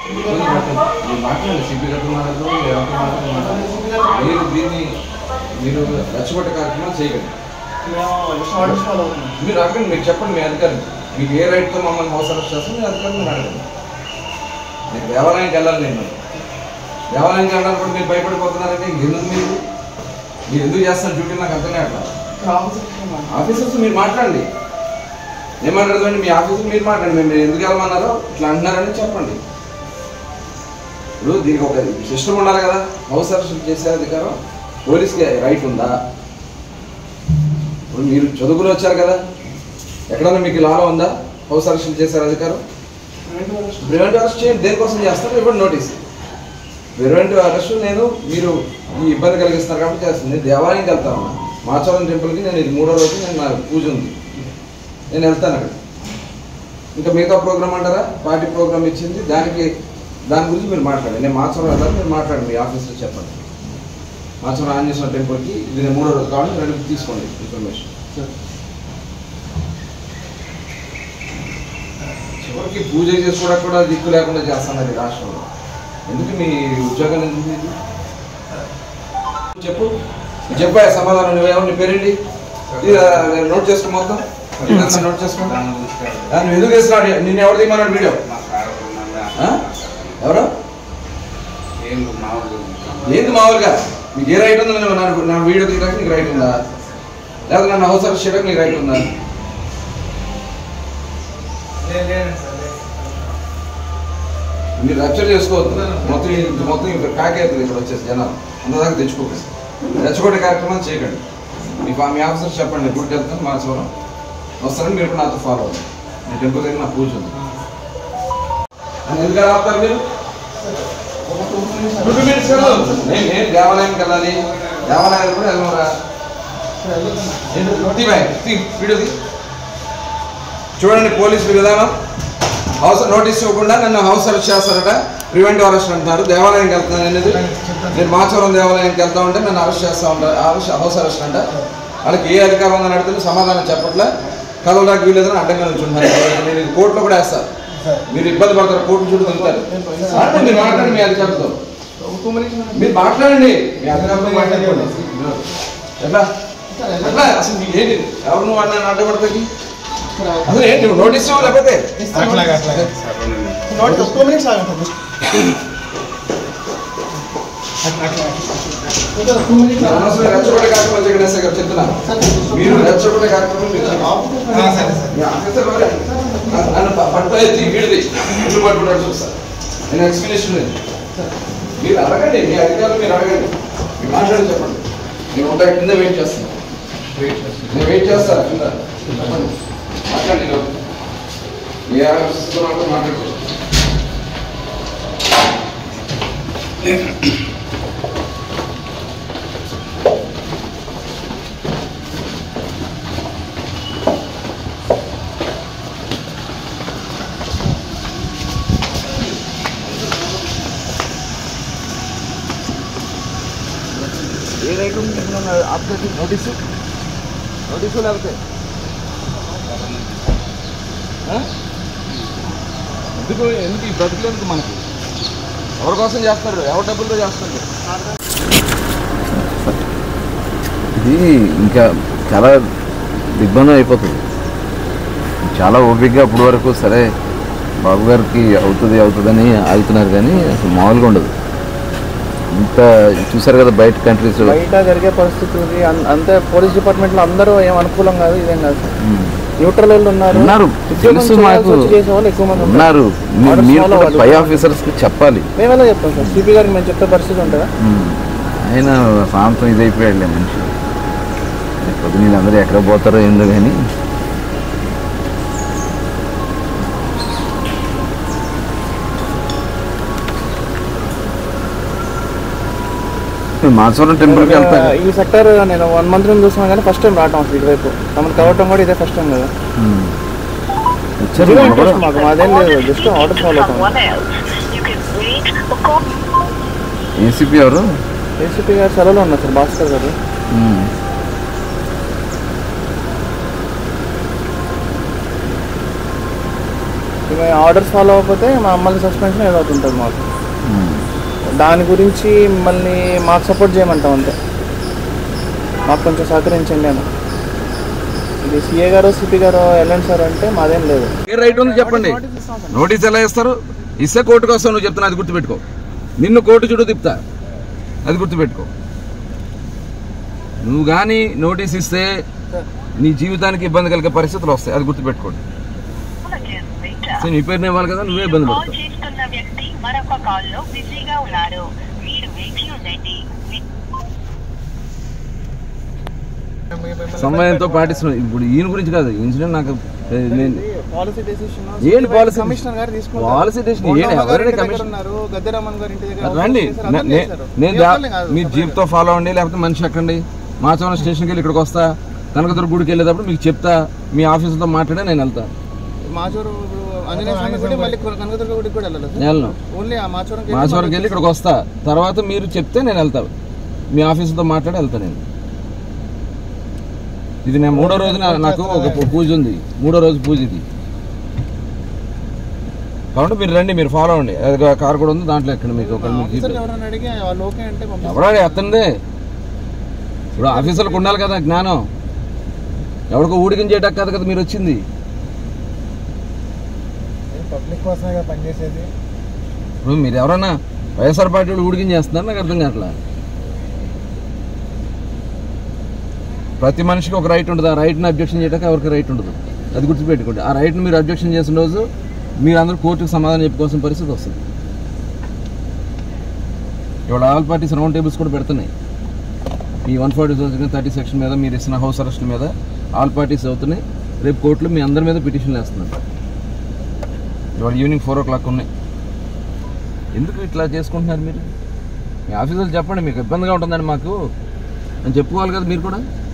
మీరు మాట్లాడండి సిపి గారితో మాట్లాడదు ఎవరితో మాట్లాడదు మీరు దీన్ని మీరు రెచ్చగొట్టే కార్యక్రమాలు చేయకండి ఆర్డర్స్ ఫాలో అవుతున్నాం మీరు అడగండి మీరు చెప్పండి మీ అధికారులు మీకు ఏ రైట్తో మమ్మల్ని హౌస్ అరెస్ట్ చేస్తారో మీ అధికారులు మీరు అడగండి నేను దేవాలయానికి వెళ్ళాలి నేను దేవాలయానికి వెళ్ళాలి కూడా మీరు భయపడిపోతున్నారంటే ఎందుకు మీరు మీరు ఎందుకు చేస్తున్నారు డ్యూటీ నాకు అర్థం కావట్లా ఆఫీసర్స్ మీరు మాట్లాడండి ఏం మాట్లాడదండి మీ ఆఫీసర్ మీరు మాట్లాడండి మీరు ఎందుకు వెళ్ళమన్నారో ఇట్లా అంటున్నారని చెప్పండి ఇప్పుడు దీనికి ఒక సిస్టమ్ ఉండాలి కదా హౌస్ అరెస్ట్ చేసే అధికారం పోలీస్కి రైట్ ఉందా ఇప్పుడు మీరు చదువుకుని వచ్చారు కదా ఎక్కడన్నా మీకు లాలో ఉందా హౌస్ అరెస్ట్ చేశారు అధికారం ప్రివెంటివ్ అరెస్ట్ చేయండి దేనికోసం చేస్తారు ఇవ్వండి నోటీస్ ప్రివెంటివ్ అరెస్ట్ నేను మీరు ఈ ఇబ్బంది కలిగిస్తున్నారు కాబట్టి చేస్తుంది నేను దేవాలయంకి వెళ్తాను మాచవరం టెంపుల్కి నేను ఇది మూడో రోజు నేను నా పూజ ఉంది నేను వెళ్తాను అక్కడ ఇంకా మిగతా ప్రోగ్రామ్ అంటారా పార్టీ ప్రోగ్రామ్ ఇచ్చింది దానికి దాని గురించి మీరు మాట్లాడండి నేను మాచవరం వెళ్ళాలి మీరు మాట్లాడండి మీ ఆఫీస్లో చెప్పండి మాచవరం ఆంజనేశ్వర టెంపుల్కి ఇది నేను మూడో రోజు కావాలి రెండు తీసుకోండి ఇన్ఫర్మేషన్ చివరికి పూజ చేసుకోవడానికి కూడా దిక్కు లేకుండా చేస్తున్నది ఈ రాష్ట్రంలో ఎందుకు మీ ఉద్యోగం ఎందుకు ఇది? చెప్పు చెప్పా సమాధానం నువ్వేమో నీ పేరేంటి ఇది, ఆ, నేను నోట్ చేసుకో మొత్తం ఇదంతా నోట్ చేసుకో ఆ, నువ్వు ఎందుకు వేస్తున్నాడు నిన్ను ఎవరు తీయమన్నాడు వీడియో ఆ? ఎవరు ఏంది మామూలుగా మీకు ఏ రైట్ ఉంది నన్ను నా- నా వీడియో తీయడానికి నీకు రైట్ ఉందా లేదా నన్ను హౌస్ అరెస్ట్ చేయడానికి నీకు రైట్ ఉందా మీరు రప్చర్ చేసుకోవద్దు మొత్తం ఈ- మొత్తం ఇక్కడ కాకేస్తుంది ఇక్కడ వచ్చేసి జనాలు అంతదాకా తెచ్చుకోకండి రెచ్చగొట్టే కార్యక్రమాలు చేయకండి మీ ఫా- మీ ఆఫీసర్ చెప్పండి గుడికి వెళ్తాను మా సోరం వస్తారని మీరు కూడా నాతో ఫాలో అవ్వండి మీ టెంపుల్ దగ్గర నా పూజ ఉంది అని ఎందుకు అలా ఆపుతారు మీరు టూ మినిట్స్ కాదు నేను నేను దేవాలయానికి వెళ్ళాలి దేవాలయాలు కూడా వెళ్ళమరా తీ బాయ్, తీ, వీడియో తీ. చూడండి పోలీసులు విధానం హౌస్ నోటీస్ ఇవ్వకుండా నన్ను హౌస్ అరెస్ట్ చేస్తారట ప్రివెంటివ్ అరెస్ట్ అంటున్నారు దేవాలయానికి వెళ్తున్నాను అనేది నేను మాచవరం దేవాలయానికి వెళ్తా ఉంటే నన్ను అరెస్ట్ చేస్తా ఉంటారు అరెస్ట్ హౌస్ అరెస్ట్ అంట వాళ్ళకి ఏ అధికారం ఉందని అడిగితే సమాధానం చెప్పట్లే కదలడానికి వీలేదని అడ్డంగా నుంచుంటున్నారు నేను ఇది కోర్టులో కూడా వేస్తాను మీరు ఇబ్బంది పడతారు కోర్టు చుట్టూ తింటారు మీరు మాట్లాడండి మీ అధికారులతో మీరు మాట్లాడండి మీ అధికారులతో మాట్లాడుకోండి ఎట్లా ఎట్లా అసలు మీకు ఏంటి ఎవరు నువ్వు అన్న అడ్డపడతాకి అసలు ఏంటి నువ్వు నోటీస్ ఇవ్వు లేకపోతే అట్లాగే అట్లాగే నోట్ టూ మినిట్స్ ఆగండి అనవసరంగా రెచ్చగొట్టే కార్యక్రమం చేయకుండా ఎస్ఐ గారు చెప్తున్నా మీరు రెచ్చగొట్టే కార్యక్రమం మీరు చేయకండి. సరే మీ ఆఫీసర్ వారే నన్ను- నన్ను ప- పట్టుకొని ఎత్తి వీడిది ఇల్లు పట్టుకుంటాడు చూస్తా నేను ఎక్స్ప్లెనేషన్ లేదు మీరు అడగండి మీ అధికారులు మీరు అడగండి మీరు మాట్లాడి చెప్పండి నేను ఉంటా కింద వెయిట్ చేస్తాను నేను వెయిట్ చేస్తాను కింద చెప్పండి మాట్లాడండి లోపు. ఏ ఆఫీసర్తో మాట్లాడుకోండి ఏ రైట్ ఉంది ఆప్కి నోటీసు నోటీసు లేకపోతే ఆ? ఎందుకు ఎందుకు ఈ బ్రతుకులు ఎందుకు మనకి ఎవరి కోసం చేస్తారు ఎవరి డబ్బులతో చేస్తారు ఇది ఇంకా చాలా దిగ్బంధం అయిపోతుంది చాలా ఓపికగా అప్పటి వరకు సరే బాబు గారికి అవుతుంది అవుతుందని ఆగుతున్నారు కానీ అసలు మామూలుగా ఉండదు ఇంత చూసారు కదా బయట కంట్రీస్ బయట జరిగే పరిస్థితి ఉంది అన్- అంతే పోలీస్ డిపార్ట్మెంట్ లో అందరూ ఏం అనుకూలం కాదు ఇదేం కాదు సార్ న్యూట్రల్ వాళ్ళు ఉన్నారు ఉన్నారు. ఉద్యోగం తెలుసు చేయాల్సి మాకు. వచ్చి చేసే వాళ్ళు ఎక్కువ మంది ఉన్నారు మీ- Orders మీరు follow కూడా అవ్వాలి. పై ఆఫీసర్స్కి చెప్పాలి మేము ఎలా చెప్తాం సార్ సిపి గారికి మేము చెప్పే పరిస్థితి ఉంటుందా ఉమ్. ఆయన సాంతం ఇదైపోయాడులే మనిషి పొద్దున వీళ్ళందరూ ఎక్కడ పోతారో ఏందో కానీ మాచవరం టెంపుల్కి వెళ్తాను ఈ సెక్టర్ నేను వన్ మంత్ నుంచి చూస్తున్నా కానీ ఫస్ట్ టైం రావటం అసలు ఇటువైపు మనం కలవటం కూడా ఇదే ఫస్ట్ టైం కదా ఉమ్. వచ్చారు జీరో మొన్న కూడా ఇంట్రెస్ట్ మాకు మాదేం లేదు జస్ట్ ఆర్డర్ ఫాలో అవుతాం One out. You can wait or call. ACP ఎవరు ఏసీపీ గారు సెలవులో ఉన్నారు సార్ భాస్కర్ గారు ఉమ్. ఆర్డర్స్ ఫాలో అవ్వకపోతే మమ్మల్ని సస్పెన్షన్ ఏదో ఒకటి ఉంటుంది మాకు దాని గురించి మిమ్మల్ని మాకు సపోర్ట్ చేయమంటాం అంతే మాకు కొంచెం సహకరించండి అని ఇది సిఏ గారు సిపి గారు వెళ్ళండి సార్ అంటే మాదేం లేదు ఏ రైట్ ఉంది చెప్పండి నోటీస్ ఎలా ఇస్తారు ఇస్తే కోర్టుకు వస్తావు నువ్వు చెప్తున్నా అది గుర్తుపెట్టుకో నిన్ను కోర్టు చుట్టూ తిప్పుతా అది గుర్తుపెట్టుకో నువ్వు కానీ నోటీస్ ఇస్తే నీ జీవితానికి ఇబ్బంది కలిగే పరిస్థితులు వస్తాయి అది గుర్తుపెట్టుకోండి సో నీ పేరునే ఇవ్వాలి కదా నువ్వే ఇబ్బంది కాల్ పడతావు చేస్తున్న వ్యక్తి మరొక కాల్ లో బిజీగా ఉన్నారు మీరు వేచి ఉండండి సమయంతో పాటిస్తున్నాం ఇప్పుడు ఈయన గురించి కాదు ఇన్సిడెంట్ నాకు ఏ, నేను పాలసీ డెసిషన్ ఏంటి policy కమిషనర్ గారు తీసుకుంటారు Policy decision బోండమ్మ ఏంటి? గారు ఎవరైనా ఇంటి దగ్గర commission- ఉన్నారు గద్దెరామన్ గారి ఇంటి దగ్గర రండి office చేశారు, నే- అందరూ నే- చేశారు. నేను మీ దా- ఒక్కళ్ళే కాదు, మీ separate. జీప్తో ఫాలో అవ్వండి లేకపోతే మనిషి ఎక్కండి మాచవరం స్టేషన్కి వెళ్ళి ఇక్కడికి వస్తా కనకదుర్గ గుడికి వెళ్ళేటప్పుడు మీకు చెప్తా మీ ఆఫీసుతో మాట్లాడే నేను వెళ్తా మాచూరు ఇప్పుడు ఆంజనేయ స్వామి గుడి మళ్ళీ కనకదుర్గ గుడికి కూడా వెళ్ళాలి సార్ వెళ్ళను ఓన్లీ ఆ మాచూరం మాచవరంకి వెళ్ళి ఇక్కడికి వస్తా తర్వాత మీరు చెప్తే నేను వెళ్తా మీ ఆఫీసుతో మాట్లాడి వెళ్తా నేను ఇది నేను మూడో రోజున నాకు ఒక పూ- పూజ ఉంది మూడో రోజు పూజ ఇది కాబట్టి మీరు రండి మీరు ఫాలో అవ్వండి అది కార్ కూడా ఉంది దాంట్లో ఎక్కడ మీకు ఒక మీకు ఆఫీసర్ జీప్ ఎవరైనా అడిగి వాళ్ళు ఓకే అంటే పంపిస్తారు. ఎవడా ఎత్తండి ఇప్పుడు ఆఫీసర్లకు ఉండాలి కదా జ్ఞానం ఎవరికో ఊడికం చేయటం కాదు కదా మీరు వచ్చింది పబ్లిక్ కోసమే కదా పనిచేసేది ఇప్పుడు మీరు ఎవరైనా వైఎస్ఆర్ పార్టీ వాళ్ళు ఊడికం చేస్తున్నారు నాకు అర్థం కావట్లా ప్రతి మనిషికి ఒక రైట్ ఉంటుంది ఆ రైట్ని అబ్జెక్షన్ చేయడానికి ఎవరికి రైట్ ఉండదు అది గుర్తుపెట్టుకోండి ఆ రైట్ని మీరు అబ్జెక్షన్ చేసిన రోజు మీరు అందరూ కోర్టుకు సమాధానం చెప్పుకోవాల్సిన పరిస్థితి వస్తుంది ఇవాళ ఆల్ పార్టీస్ రౌండ్ టేబుల్స్ కూడా పెడుతున్నాయి ఈ వన్ ఫార్టీ థర్టీ సెక్షన్ మీద మీరు ఇస్తున్న హౌస్ అరెస్ట్ మీద ఆల్ పార్టీస్ అవుతున్నాయి రేపు కోర్టులో మీ అందరి మీద పిటిషన్లు వేస్తున్నారు ఇవాళ ఈవినింగ్ ఫోర్ ఓ క్లాక్ ఉన్నాయి ఎందుకు ఇట్లా చేసుకుంటున్నారు మీరు మీ ఆఫీసర్లు చెప్పండి మీకు ఇబ్బందిగా ఉంటుందండి మాకు అని చెప్పుకోవాలి కదా మీరు కూడా